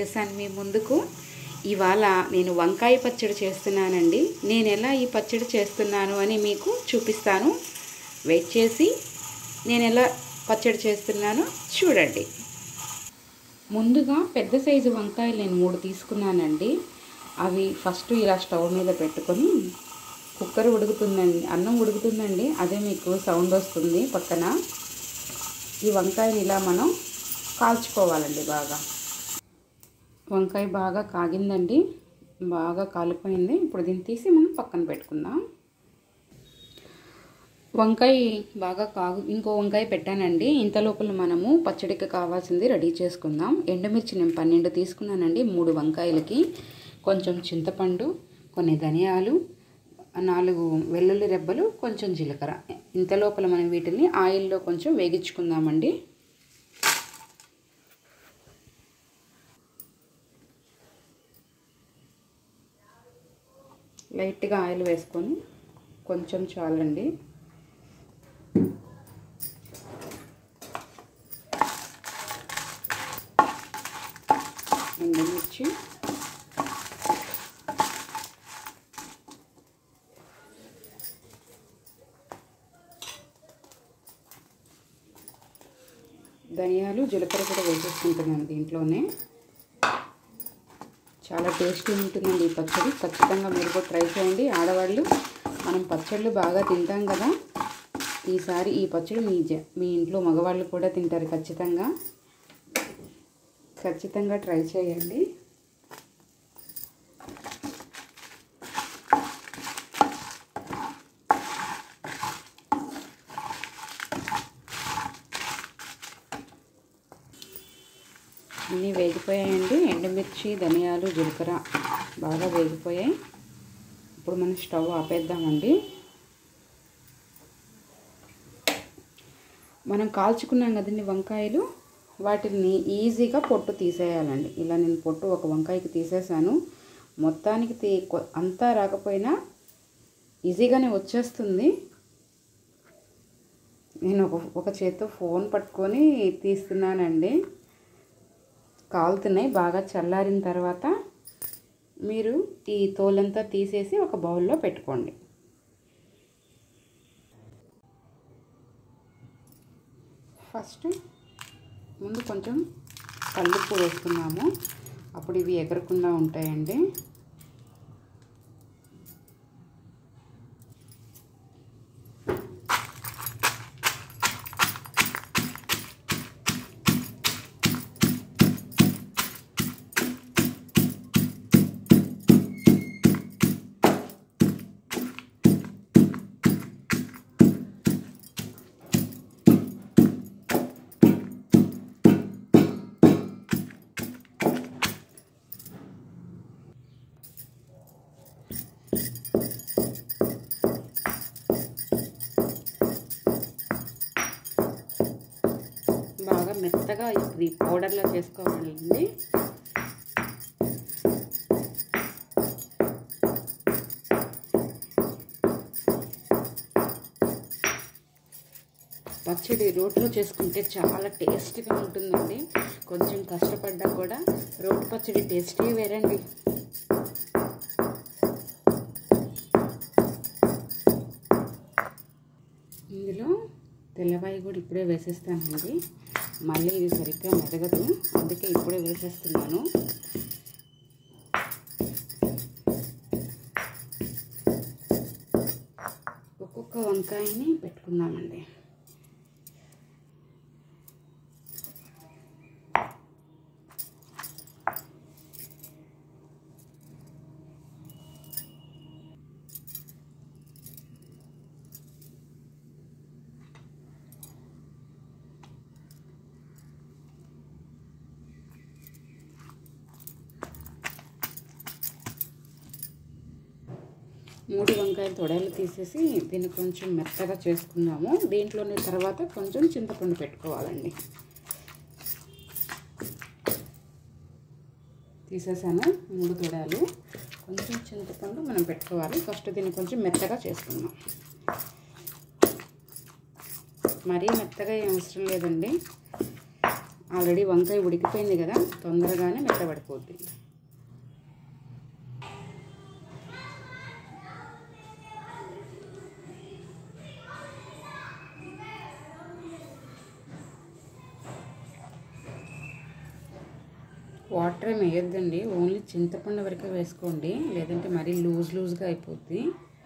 వచ్చేసాను మీ ముందుకు ఇవాళ నేను వంకాయ పచ్చడి చేస్తున్నానండి నేను ఎలా ఈ పచ్చడి చేస్తున్నాను అని మీకు చూపిస్తాను వెయిట్ చేసి నేను ఎలా పచ్చడి చేస్తున్నానో చూడండి ముందుగా పెద్ద సైజు వంకాయలు నేను మూడు తీసుకున్నానండి అవి ఫస్ట్ ఇలా స్టవ్ మీద పెట్టుకొని కుక్కర్ ఉడుకుతుందండి అన్నం ఉడుకుతుందండి అదే మీకు సౌండ్ వస్తుంది పక్కన ఈ వంకాయని ఇలా మనం కాల్చుకోవాలండి బాగా వంకాయ బాగా కాగిందండి బాగా కాలిపోయింది ఇప్పుడు దీన్ని తీసి మనం పక్కన పెట్టుకుందాం వంకాయ బాగా కాగు ఇంకో వంకాయ పెట్టానండి ఇంత లోపల మనము పచ్చడికి కావాల్సింది రెడీ చేసుకుందాం ఎండుమిర్చి నేను పన్నెండు తీసుకున్నానండి మూడు వంకాయలకి కొంచెం చింతపండు కొన్ని ధనియాలు నాలుగు వెల్లుల్లి రెబ్బలు కొంచెం జీలకర్ర ఇంత లోపల మనం వీటిని ఆయిల్లో కొంచెం వేగించుకుందామండి లైట్గా ఆయిల్ వేసుకొని కొంచెం చాలండి ఎండుమిర్చి ధనియాలు జీలకర్ర కూడా వేసేసుకుంటున్నాను దీంట్లోనే చాలా టేస్టీ ఉంటుందండి ఈ పచ్చడి ఖచ్చితంగా మీరు కూడా ట్రై చేయండి ఆడవాళ్ళు మనం పచ్చళ్ళు బాగా తింటాం కదా ఈసారి ఈ పచ్చడి మీ జ మీ ఇంట్లో మగవాళ్ళు కూడా తింటారు ఖచ్చితంగా ఖచ్చితంగా ట్రై చేయండి అన్నీ వేగిపోయాయండి ఎండుమిర్చి ధనియాలు జీలకర్ర బాగా వేగిపోయాయి ఇప్పుడు మనం స్టవ్ ఆపేద్దామండి మనం కాల్చుకున్నాం కదండి వంకాయలు వాటిని ఈజీగా పొట్టు తీసేయాలండి ఇలా నేను పొట్టు ఒక వంకాయకి తీసేసాను మొత్తానికి తీ అంతా రాకపోయినా ఈజీగానే వచ్చేస్తుంది నేను ఒక ఒక చేత్తో ఫోన్ పట్టుకొని తీస్తున్నానండి కాలుతున్నాయి బాగా చల్లారిన తర్వాత మీరు ఈ తోలంతా తీసేసి ఒక బౌల్లో పెట్టుకోండి ఫస్ట్ ముందు కొంచెం కల్లుప్పు వేసుకున్నాము అప్పుడు ఇవి ఎగరకుండా ఉంటాయండి బాగా మెత్తగా ఇది పౌడర్లా చేసుకోవాలండి పచ్చడి రోట్లో చేసుకుంటే చాలా టేస్ట్గా ఉంటుందండి కొంచెం కష్టపడ్డా కూడా రోటి పచ్చడి టేస్టీ వేరండి ఇందులో తెల్లవాయి కూడా ఇప్పుడే వేసేస్తానండి మళ్ళీ ఇది సరిగ్గా మెదగదు అందుకే ఇప్పుడే వేసేస్తున్నాను ఒక్కొక్క వంకాయని పెట్టుకుందామండి మూడు వంకాయల తొడలు తీసేసి దీన్ని కొంచెం మెత్తగా చేసుకుందాము దీంట్లోనే తర్వాత కొంచెం చింతపండు పెట్టుకోవాలండి తీసేసాను మూడు తొడాలు కొంచెం చింతపండు మనం పెట్టుకోవాలి ఫస్ట్ దీన్ని కొంచెం మెత్తగా చేసుకుందాం మరీ మెత్తగా ఏం అవసరం లేదండి ఆల్రెడీ వంకాయ ఉడికిపోయింది కదా తొందరగానే మెత్తబడిపోద్ది వాటర్ ఏమి వేయొద్దండి ఓన్లీ చింతపండు వరకే వేసుకోండి లేదంటే మరీ లూజ్ లూజ్గా అయిపోద్ది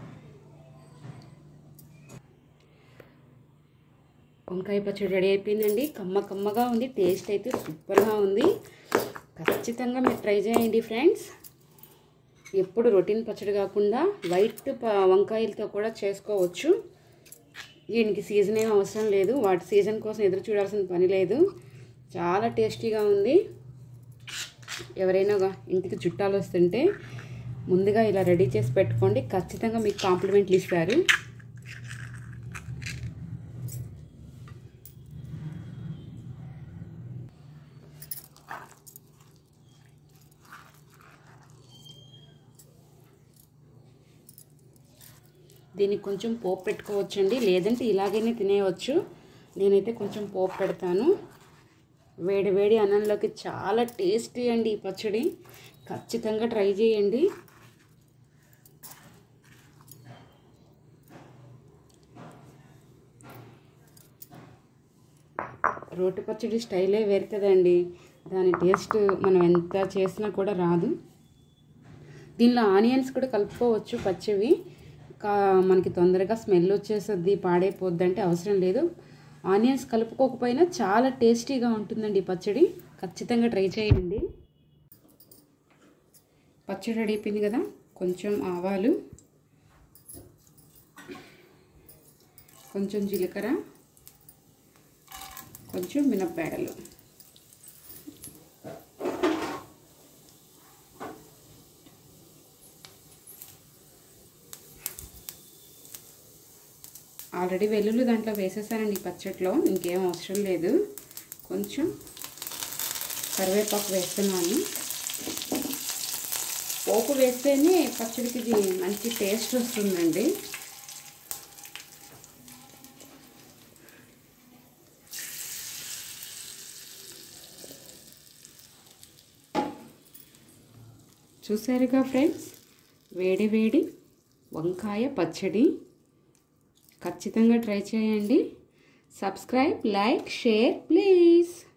వంకాయ పచ్చడి రెడీ అయిపోయిందండి కమ్మ కమ్మగా ఉంది టేస్ట్ అయితే సూపర్గా ఉంది ఖచ్చితంగా మీరు ట్రై చేయండి ఫ్రెండ్స్ ఎప్పుడు రొటీన్ పచ్చడి కాకుండా వైట్ ప వంకాయలతో కూడా చేసుకోవచ్చు దీనికి సీజన్ ఏం అవసరం లేదు వాటి సీజన్ కోసం ఎదురు చూడాల్సిన పని లేదు చాలా టేస్టీగా ఉంది ఎవరైనా ఇంటికి చుట్టాలు వస్తుంటే ముందుగా ఇలా రెడీ చేసి పెట్టుకోండి ఖచ్చితంగా మీకు కాంప్లిమెంట్లు ఇస్తారు దీనికి కొంచెం పోపు పెట్టుకోవచ్చండి లేదంటే ఇలాగైనా తినేయవచ్చు నేనైతే కొంచెం పోపు పెడతాను వేడి వేడి అన్నంలోకి చాలా టేస్టీ అండి ఈ పచ్చడి ఖచ్చితంగా ట్రై చేయండి రోటి పచ్చడి స్టైలే వేరు కదండి దాని టేస్ట్ మనం ఎంత చేసినా కూడా రాదు దీనిలో ఆనియన్స్ కూడా కలుపుకోవచ్చు పచ్చివి కా మనకి తొందరగా స్మెల్ వచ్చేస్తుంది పాడైపోద్ది అంటే అవసరం లేదు ఆనియన్స్ కలుపుకోకపోయినా చాలా టేస్టీగా ఉంటుందండి ఈ పచ్చడి ఖచ్చితంగా ట్రై చేయండి పచ్చడి రెడీ అయిపోయింది కదా కొంచెం ఆవాలు కొంచెం జీలకర్ర కొంచెం మినప్పేడలు ఆల్రెడీ వెల్లుల్లి దాంట్లో వేసేసానండి ఈ పచ్చడిలో ఇంకేం అవసరం లేదు కొంచెం కరివేపాకు వేస్తున్నాను పోపు వేస్తేనే పచ్చడికి ఇది మంచి టేస్ట్ వస్తుందండి చూసారుగా ఫ్రెండ్స్ వేడి వేడి వంకాయ పచ్చడి ఖచ్చితంగా ట్రై చేయండి సబ్స్క్రైబ్ లైక్ షేర్ ప్లీజ్